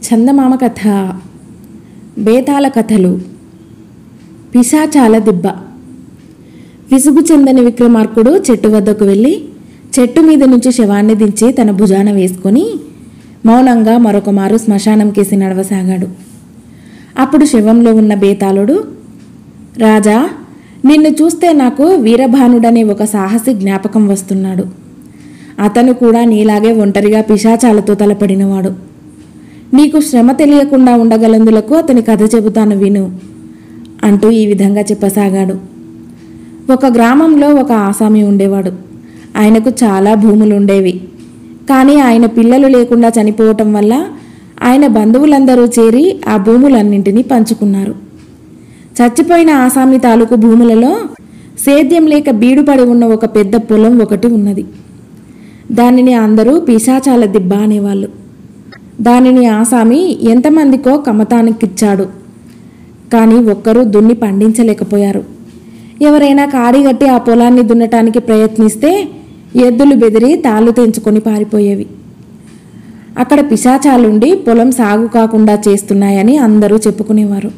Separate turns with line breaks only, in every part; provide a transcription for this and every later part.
చందమామ కథ బేతాళ కథలు పిశాచాల దిబ్బ విసుగు చెందని విక్రమార్కుడు చెట్టు వద్దకు వెళ్ళి చెట్టు మీద నుంచి శవాన్ని దించి తన భుజాన వేసుకొని మౌనంగా మరొక మారు శ్మశానం కేసి నడవసాగాడు అప్పుడు శవంలో ఉన్న బేతాళుడు రాజా నిన్ను చూస్తే నాకు వీరభానుడనే ఒక సాహసి జ్ఞాపకం వస్తున్నాడు అతను కూడా నీలాగే ఒంటరిగా పిశాచాలతో తలపడినవాడు నీకు శ్రమ తెలియకుండా ఉండగలందులకు అతని కథ చెబుతాను విను అంటూ ఈ విధంగా చెప్పసాగాడు ఒక గ్రామంలో ఒక ఆసామి ఉండేవాడు ఆయనకు చాలా భూములు ఉండేవి కానీ ఆయన పిల్లలు లేకుండా చనిపోవటం వల్ల ఆయన బంధువులందరూ చేరి ఆ భూములన్నింటినీ పంచుకున్నారు చచ్చిపోయిన ఆసామి తాలూకు భూములలో సేద్యం లేక బీడుపడి ఉన్న ఒక పెద్ద పొలం ఒకటి ఉన్నది దానిని అందరూ పిశాచాల దిబ్బ అనేవాళ్ళు దానిని ఆసామి ఎంతమందికో కమతానికిచ్చాడు కానీ ఒక్కరూ దున్ని పండించలేకపోయారు ఎవరైనా కాడిగట్టి ఆ పొలాన్ని దున్నటానికి ప్రయత్నిస్తే ఎద్దులు బెదిరి తాళ్ళు తెంచుకొని పారిపోయేవి అక్కడ పిశాచాలుండి పొలం సాగు కాకుండా చేస్తున్నాయని అందరూ చెప్పుకునేవారు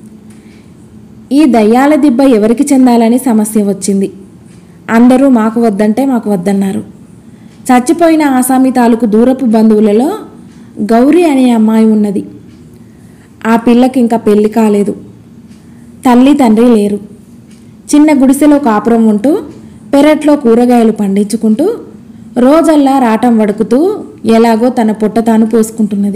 ఈ దయ్యాల దిబ్బ ఎవరికి చెందాలని సమస్య వచ్చింది అందరూ మాకు వద్దంటే మాకు వద్దన్నారు చచ్చిపోయిన ఆసామి తాలూకు దూరపు బంధువులలో గౌరీ అనే అమ్మాయి ఉన్నది ఆ పిల్లకి ఇంకా పెళ్లి కాలేదు తల్లి తండ్రి లేరు చిన్న గుడిసెలో కాపురం ఉంటూ పెరట్లో కూరగాయలు పండించుకుంటూ రోజల్లా రాటం వడుకుతూ ఎలాగో తన పొట్ట తాను పోసుకుంటున్నది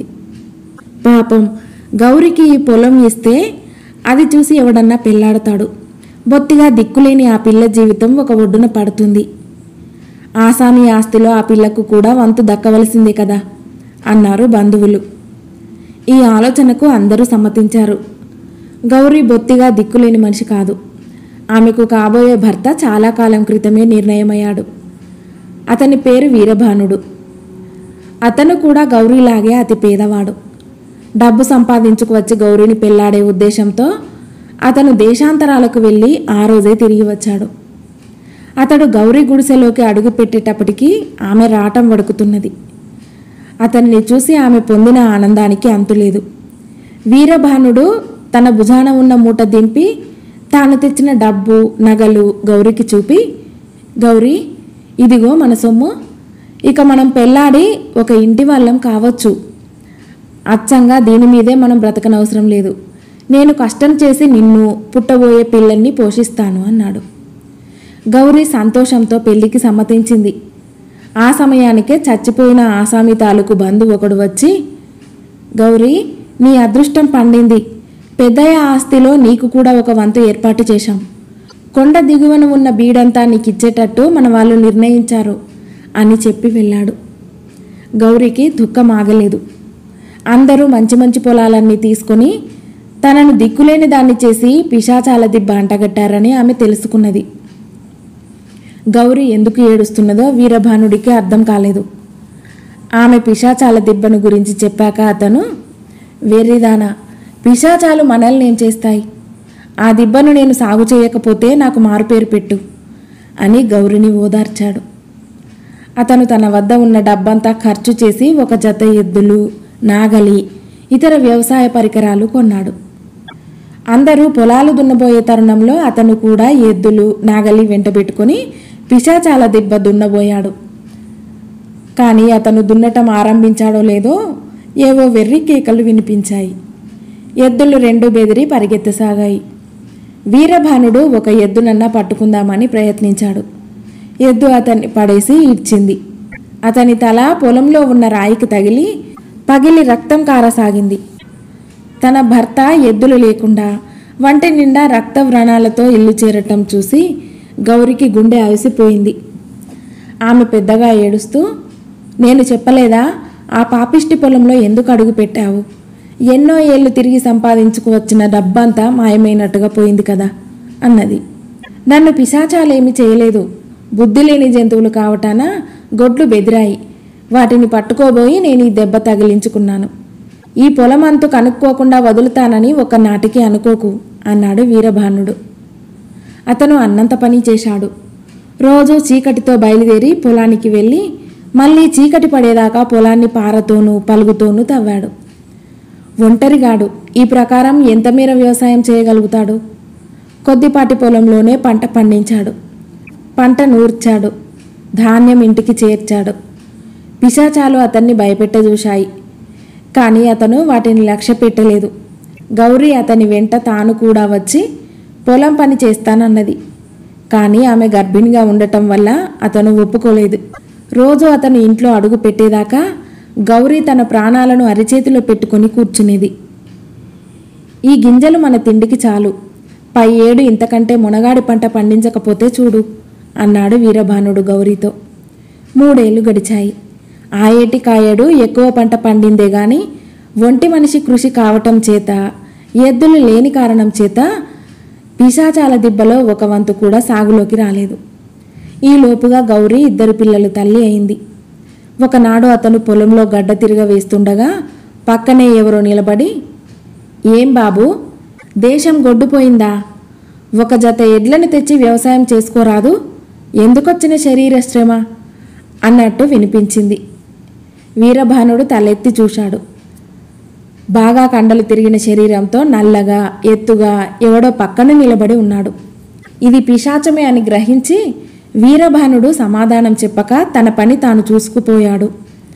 పాపం గౌరికి ఈ పొలం ఇస్తే అది చూసి ఎవడన్నా పెళ్లాడతాడు బొత్తిగా దిక్కులేని ఆ పిల్ల జీవితం ఒక ఒడ్డున పడుతుంది ఆసామి ఆస్తిలో ఆ పిల్లకు కూడా వంతు దక్కవలసిందే కదా అన్నారు బంధువులు ఈ ఆలోచనకు అందరూ సమ్మతించారు గౌరీ బొత్తిగా దిక్కులేని మనిషి కాదు ఆమెకు కాబోయే భర్త చాలా కాలం క్రితమే నిర్ణయమయ్యాడు అతని పేరు వీరభానుడు అతను కూడా గౌరీలాగే అతి పేదవాడు డబ్బు సంపాదించుకు వచ్చి గౌరీని పెళ్లాడే ఉద్దేశంతో అతను దేశాంతరాలకు వెళ్ళి ఆ రోజే తిరిగి వచ్చాడు అతడు గౌరీ గుడిసెలోకి అడుగు పెట్టేటప్పటికీ ఆమె రాటం వడుకుతున్నది అతన్ని చూసి ఆమె పొందిన ఆనందానికి అంతులేదు వీరభానుడు తన భుజాన ఉన్న మూట దింపి తాను తెచ్చిన డబ్బు నగలు గౌరికి చూపి గౌరీ ఇదిగో మన సొమ్ము ఇక మనం పెళ్ళాడి ఒక ఇంటి వాళ్ళం కావచ్చు అచ్చంగా దీని మీదే మనం బ్రతకనవసరం లేదు నేను కష్టం చేసి నిన్ను పుట్టబోయే పిల్లల్ని పోషిస్తాను అన్నాడు గౌరీ సంతోషంతో పెళ్లికి సమ్మతించింది ఆ సమయానికే చచ్చిపోయిన ఆసామి తాలూకు బంధు ఒకడు వచ్చి గౌరీ నీ అదృష్టం పండింది పెద్దయ్య ఆస్తిలో నీకు కూడా ఒక వంతు ఏర్పాటు చేశాం కొండ దిగువన ఉన్న బీడంతా నీకు ఇచ్చేటట్టు మన వాళ్ళు నిర్ణయించారు అని చెప్పి వెళ్ళాడు గౌరికి దుఃఖం ఆగలేదు అందరూ మంచి మంచి పొలాలన్నీ తీసుకొని తనను దిక్కులేని దాన్ని చేసి పిశాచాల దిబ్బ అంటగట్టారని ఆమె తెలుసుకున్నది గౌరి ఎందుకు ఏడుస్తున్నదో వీరభానుడికి అర్థం కాలేదు ఆమె పిశాచాల దిబ్బను గురించి చెప్పాక అతను వెర్రిదానా పిశాచాలు మనల్ని ఏం చేస్తాయి ఆ దిబ్బను నేను సాగు చేయకపోతే నాకు మారుపేరు పెట్టు అని గౌరిని ఓదార్చాడు అతను తన వద్ద ఉన్న డబ్బంతా ఖర్చు చేసి ఒక జత ఎద్దులు నాగలి ఇతర వ్యవసాయ పరికరాలు కొన్నాడు అందరూ పొలాలు దున్నబోయే తరుణంలో అతను కూడా ఎద్దులు నాగలి వెంటబెట్టుకొని పిశాచాల దిబ్బ దున్నబోయాడు కానీ అతను దున్నటం ఆరంభించాడో లేదో ఏవో వెర్రి కేకలు వినిపించాయి ఎద్దులు రెండు బెదిరి పరిగెత్తసాగాయి వీరభానుడు ఒక ఎద్దునన్నా పట్టుకుందామని ప్రయత్నించాడు ఎద్దు అతన్ని పడేసి ఇడ్చింది అతని తల పొలంలో ఉన్న రాయికి తగిలి పగిలి రక్తం కారసాగింది తన భర్త ఎద్దులు లేకుండా వంటి నిండా రక్త వ్రణాలతో ఇల్లు చేరటం చూసి గౌరికి గుండె అలసిపోయింది ఆమె పెద్దగా ఏడుస్తూ నేను చెప్పలేదా ఆ పాపిష్టి పొలంలో ఎందుకు అడుగు పెట్టావు ఎన్నో ఏళ్ళు తిరిగి సంపాదించుకు వచ్చిన డబ్బంతా మాయమైనట్టుగా పోయింది కదా అన్నది నన్ను పిశాచాలేమీ చేయలేదు బుద్ధి లేని జంతువులు కావటాన గొడ్లు బెదిరాయి వాటిని పట్టుకోబోయి నేను ఈ దెబ్బ తగిలించుకున్నాను ఈ పొలం అంతు కనుక్కోకుండా వదులుతానని ఒక నాటికి అనుకోకు అన్నాడు వీరభానుడు అతను అన్నంత పని చేశాడు రోజు చీకటితో బయలుదేరి పొలానికి వెళ్ళి మళ్ళీ చీకటి పడేదాకా పొలాన్ని పారతోనూ పలుగుతోనూ తవ్వాడు ఒంటరిగాడు ఈ ప్రకారం ఎంత మేర వ్యవసాయం చేయగలుగుతాడు కొద్దిపాటి పొలంలోనే పంట పండించాడు పంట నూర్చాడు ధాన్యం ఇంటికి చేర్చాడు పిశాచాలు అతన్ని భయపెట్ట చూశాయి కానీ అతను వాటిని లక్ష్య పెట్టలేదు గౌరీ అతని వెంట తాను కూడా వచ్చి పొలం పని చేస్తానన్నది కానీ ఆమె గర్భిణిగా ఉండటం వల్ల అతను ఒప్పుకోలేదు రోజు అతను ఇంట్లో అడుగు పెట్టేదాకా గౌరీ తన ప్రాణాలను అరిచేతిలో పెట్టుకొని కూర్చునేది ఈ గింజలు మన తిండికి చాలు పై ఏడు ఇంతకంటే మునగాడి పంట పండించకపోతే చూడు అన్నాడు వీరభానుడు గౌరీతో మూడేళ్లు గడిచాయి ఆ ఏటి కాయేడు ఎక్కువ పంట పండిందే గాని ఒంటి మనిషి కృషి కావటం చేత ఎద్దులు లేని కారణం చేత పిశాచాల దిబ్బలో ఒక వంతు కూడా సాగులోకి రాలేదు ఈ లోపుగా గౌరీ ఇద్దరు పిల్లలు తల్లి అయింది ఒకనాడు అతను పొలంలో గడ్డ తిరగ వేస్తుండగా పక్కనే ఎవరో నిలబడి ఏం బాబు దేశం గొడ్డుపోయిందా ఒక జత ఎడ్లను తెచ్చి వ్యవసాయం చేసుకోరాదు ఎందుకొచ్చిన శరీర శ్రమ అన్నట్టు వినిపించింది వీరభానుడు తలెత్తి చూశాడు బాగా కండలు తిరిగిన శరీరంతో నల్లగా ఎత్తుగా ఎవడో పక్కన నిలబడి ఉన్నాడు ఇది పిశాచమే అని గ్రహించి వీరభానుడు సమాధానం చెప్పక తన పని తాను చూసుకుపోయాడు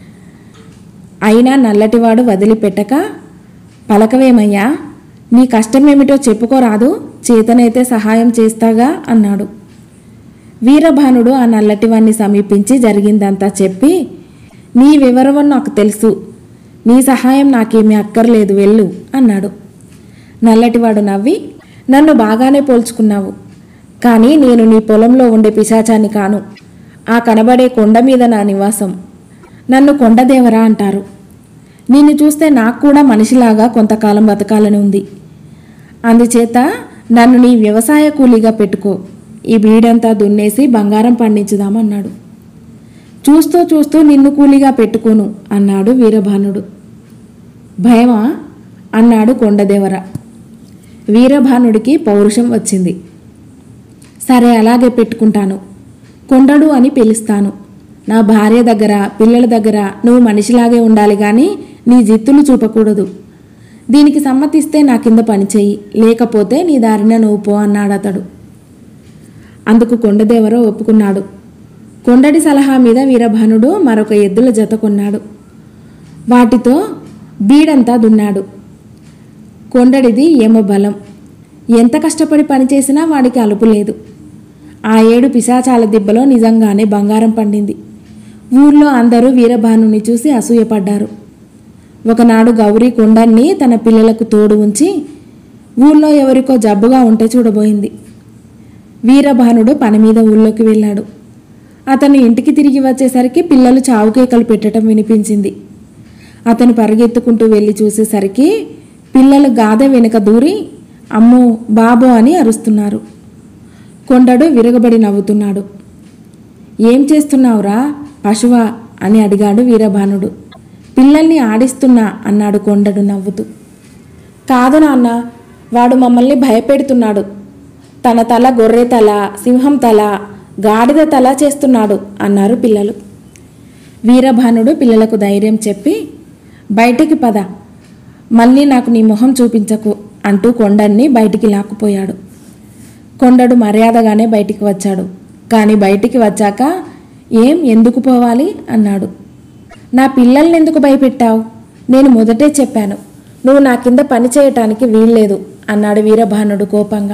అయినా నల్లటివాడు వదిలిపెట్టక పలకవేమయ్యా నీ కష్టమేమిటో చెప్పుకోరాదు చేతనైతే సహాయం చేస్తాగా అన్నాడు వీరభానుడు ఆ నల్లటివాణ్ణి సమీపించి జరిగిందంతా చెప్పి నీ వివరం నాకు తెలుసు నీ సహాయం నాకేమీ అక్కర్లేదు వెళ్ళు అన్నాడు నల్లటివాడు నవ్వి నన్ను బాగానే పోల్చుకున్నావు కానీ నేను నీ పొలంలో ఉండే పిశాచాన్ని కాను ఆ కనబడే కొండ మీద నా నివాసం నన్ను కొండదేవరా అంటారు నిన్ను చూస్తే నాకు కూడా మనిషిలాగా కొంతకాలం బతకాలని ఉంది అందుచేత నన్ను నీ వ్యవసాయ కూలీగా పెట్టుకో ఈ బీడంతా దున్నేసి బంగారం పండించుదామన్నాడు చూస్తూ చూస్తూ నిన్ను కూలీగా పెట్టుకోను అన్నాడు వీరభానుడు భయమా అన్నాడు కొండదేవర వీరభానుడికి పౌరుషం వచ్చింది సరే అలాగే పెట్టుకుంటాను కొండడు అని పిలుస్తాను నా భార్య దగ్గర పిల్లల దగ్గర నువ్వు మనిషిలాగే ఉండాలి కానీ నీ జిత్తులు చూపకూడదు దీనికి సమ్మతిస్తే నా కింద పనిచేయి లేకపోతే నీ దారిన నువ్వు పో అన్నాడు అతడు అందుకు కొండదేవర ఒప్పుకున్నాడు కొండడి సలహా మీద వీరభానుడు మరొక ఎద్దుల జత కొన్నాడు వాటితో బీడంతా దున్నాడు కొండడిది ఏమో బలం ఎంత కష్టపడి పనిచేసినా వాడికి అలుపు లేదు ఆ ఏడు పిశాచాల దిబ్బలో నిజంగానే బంగారం పండింది ఊర్లో అందరూ వీరభానుని చూసి అసూయపడ్డారు ఒకనాడు గౌరీ కొండన్ని తన పిల్లలకు తోడు ఉంచి ఊళ్ళో ఎవరికో జబ్బుగా ఉంటే చూడబోయింది వీరభానుడు పని మీద ఊళ్ళోకి వెళ్ళాడు అతను ఇంటికి తిరిగి వచ్చేసరికి పిల్లలు చావుకేకలు పెట్టడం వినిపించింది అతను పరిగెత్తుకుంటూ వెళ్ళి చూసేసరికి పిల్లలు గాథ వెనుక దూరి అమ్మో బాబో అని అరుస్తున్నారు కొండడు విరగబడి నవ్వుతున్నాడు ఏం చేస్తున్నావురా పశువా అని అడిగాడు వీరభానుడు పిల్లల్ని ఆడిస్తున్నా అన్నాడు కొండడు నవ్వుతూ కాదు నాన్న వాడు మమ్మల్ని భయపెడుతున్నాడు తన తల గొర్రె తల సింహం తల గాడిద తల చేస్తున్నాడు అన్నారు పిల్లలు వీరభానుడు పిల్లలకు ధైర్యం చెప్పి బయటికి పద మళ్ళీ నాకు నీ మొహం చూపించకు అంటూ కొండన్ని బయటికి లాక్కుపోయాడు కొండడు మర్యాదగానే బయటికి వచ్చాడు కానీ బయటికి వచ్చాక ఏం ఎందుకు పోవాలి అన్నాడు నా పిల్లల్ని ఎందుకు భయపెట్టావు నేను మొదటే చెప్పాను నువ్వు నా కింద పని చేయటానికి వీల్లేదు అన్నాడు వీరభానుడు కోపంగా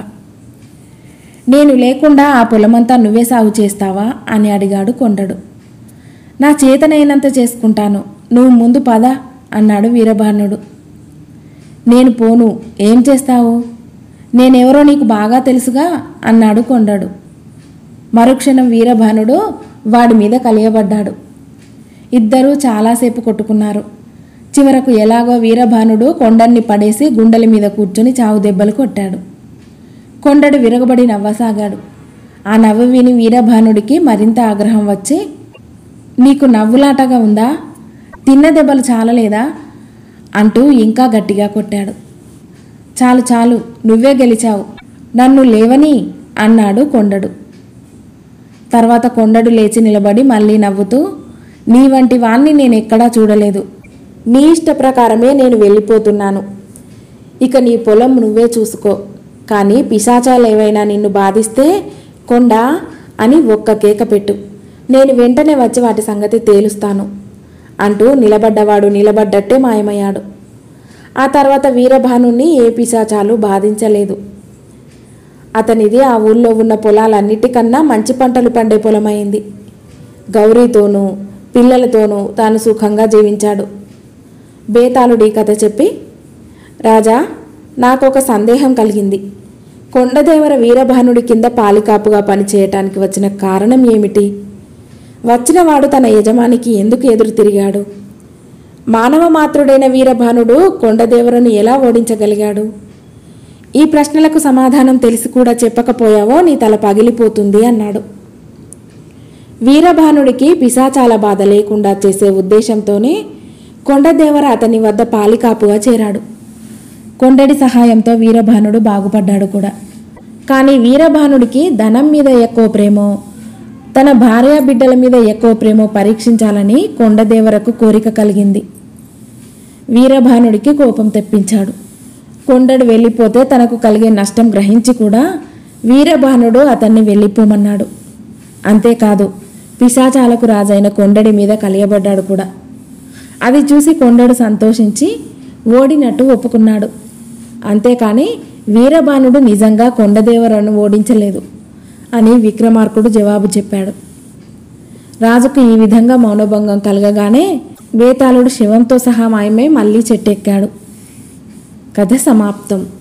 నేను లేకుండా ఆ పొలమంతా నువ్వే సాగు చేస్తావా అని అడిగాడు కొండడు నా చేతనైనంత చేసుకుంటాను నువ్వు ముందు పద అన్నాడు వీరభానుడు నేను పోను ఏం చేస్తావు నేనెవరో నీకు బాగా తెలుసుగా అన్నాడు కొండడు మరుక్షణం వీరభానుడు వాడి మీద కలియబడ్డాడు ఇద్దరూ చాలాసేపు కొట్టుకున్నారు చివరకు ఎలాగో వీరభానుడు కొండన్ని పడేసి గుండెల మీద కూర్చొని చావు దెబ్బలు కొట్టాడు కొండడు విరగబడి నవ్వసాగాడు ఆ నవ్వు విని వీరభానుడికి మరింత ఆగ్రహం వచ్చి నీకు నవ్వులాటగా ఉందా తిన్న దెబ్బలు చాలలేదా అంటూ ఇంకా గట్టిగా కొట్టాడు చాలు చాలు నువ్వే గెలిచావు నన్ను లేవని అన్నాడు కొండడు తర్వాత కొండడు లేచి నిలబడి మళ్ళీ నవ్వుతూ నీ వంటి వాణ్ణి నేను ఎక్కడా చూడలేదు నీ ఇష్ట ప్రకారమే నేను వెళ్ళిపోతున్నాను ఇక నీ పొలం నువ్వే చూసుకో కానీ పిశాచాలు ఏవైనా నిన్ను బాధిస్తే కొండ అని ఒక్క కేక పెట్టు నేను వెంటనే వచ్చి వాటి సంగతి తేలుస్తాను అంటూ నిలబడ్డవాడు నిలబడ్డట్టే మాయమయ్యాడు ఆ తర్వాత వీరభానుని ఏ పిశాచాలు బాధించలేదు అతనిది ఆ ఊళ్ళో ఉన్న పొలాలన్నిటికన్నా మంచి పంటలు పండే పొలమైంది గౌరీతోనూ పిల్లలతోనూ తాను సుఖంగా జీవించాడు బేతాళుడి కథ చెప్పి రాజా నాకొక సందేహం కలిగింది కొండదేవర వీరభానుడి కింద పాలికాపుగా పనిచేయటానికి వచ్చిన కారణం ఏమిటి వచ్చినవాడు తన యజమానికి ఎందుకు ఎదురు తిరిగాడు మానవ మాతృడైన వీరభానుడు కొండదేవరను ఎలా ఓడించగలిగాడు ఈ ప్రశ్నలకు సమాధానం తెలిసి కూడా చెప్పకపోయావో నీ తల పగిలిపోతుంది అన్నాడు వీరభానుడికి పిశాచాల బాధ లేకుండా చేసే ఉద్దేశంతోనే కొండదేవర అతని వద్ద పాలికాపుగా చేరాడు కొండడి సహాయంతో వీరభానుడు బాగుపడ్డాడు కూడా కానీ వీరభానుడికి ధనం మీద ఎక్కువ ప్రేమో తన భార్య బిడ్డల మీద ఎక్కువ ప్రేమో పరీక్షించాలని కొండదేవరకు కోరిక కలిగింది వీరభానుడికి కోపం తెప్పించాడు కొండడు వెళ్ళిపోతే తనకు కలిగే నష్టం గ్రహించి కూడా వీరభానుడు అతన్ని వెళ్ళిపోమన్నాడు అంతేకాదు పిశాచాలకు రాజైన కొండడి మీద కలియబడ్డాడు కూడా అది చూసి కొండడు సంతోషించి ఓడినట్టు ఒప్పుకున్నాడు అంతేకాని వీరబాణుడు నిజంగా కొండదేవరను ఓడించలేదు అని విక్రమార్కుడు జవాబు చెప్పాడు రాజుకు ఈ విధంగా మౌనభంగం కలగగానే బేతాళుడు శివంతో సహా మాయమై మళ్ళీ చెట్టెక్కాడు కథ సమాప్తం